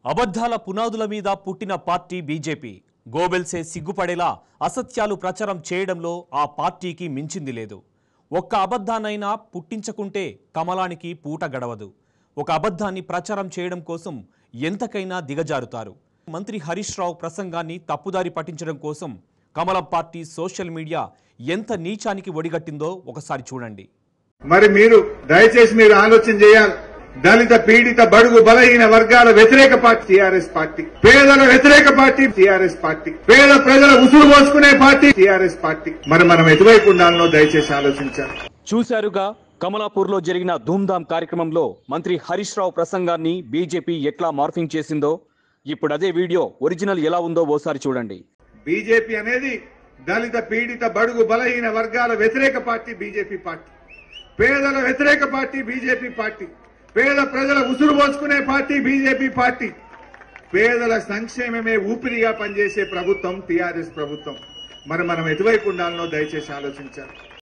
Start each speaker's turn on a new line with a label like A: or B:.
A: అబద్ధాల పునాదుల మీద పుట్టిన పార్టీ బీజేపీ గోబెల్సే సిగ్గుపడేలా అసత్యాలు ప్రచారం చేయడంలో ఆ పార్టీకి మించింది లేదు ఒక్క అబద్ధాన్నైనా పుట్టించకుంటే కమలానికి పూట గడవదు ఒక అబద్ధాన్ని ప్రచారం చేయడం కోసం ఎంతకైనా దిగజారుతారు మంత్రి హరీష్ రావు ప్రసంగాన్ని తప్పుదారి పట్టించడం కోసం కమలం పార్టీ సోషల్ మీడియా ఎంత నీచానికి ఒడిగట్టిందో ఒకసారి చూడండి
B: మరి మీరు దయచేసి మీరు ఆలోచన చేయాలి దళిత పీడిత బడుగు బలహీన వర్గాల వ్యతిరేక పార్టీ టీఆర్ఎస్ పార్టీ పేదల వ్యతిరేక పార్టీ టీఆర్ఎస్ పార్టీ పేద ప్రజల ఉసురు పోసుకునే పార్టీ టీఆర్ఎస్ పార్టీ మరి మనం ఎటువైపు ఉండాలనో దయచేసి ఆలోచించాలి
A: చూశారుగా కమలాపూర్లో జరిగిన ధూమ్ధామ్ కార్యక్రమంలో మంత్రి హరీష్ రావు ప్రసంగాన్ని బీజేపీ ఎట్లా మార్ఫింగ్ చేసిందో ఇప్పుడు అదే వీడియో ఒరిజినల్ ఎలా ఉందో ఓసారి చూడండి
B: బీజేపీ అనేది దళిత పీడిత బడుగు బలహీన వర్గాల వ్యతిరేక పార్టీ బీజేపీ పార్టీ పేదల వ్యతిరేక పార్టీ బీజేపీ పార్టీ పేద ప్రజల ఉసురు పోసుకునే పార్టీ బీజేపీ పార్టీ పేదల సంక్షేమమే ఊపిరిగా పనిచేసే ప్రభుత్వం టీఆర్ఎస్ ప్రభుత్వం మరి మనం ఎటువైపు ఉండాలనో దయచేసి ఆలోచించాలి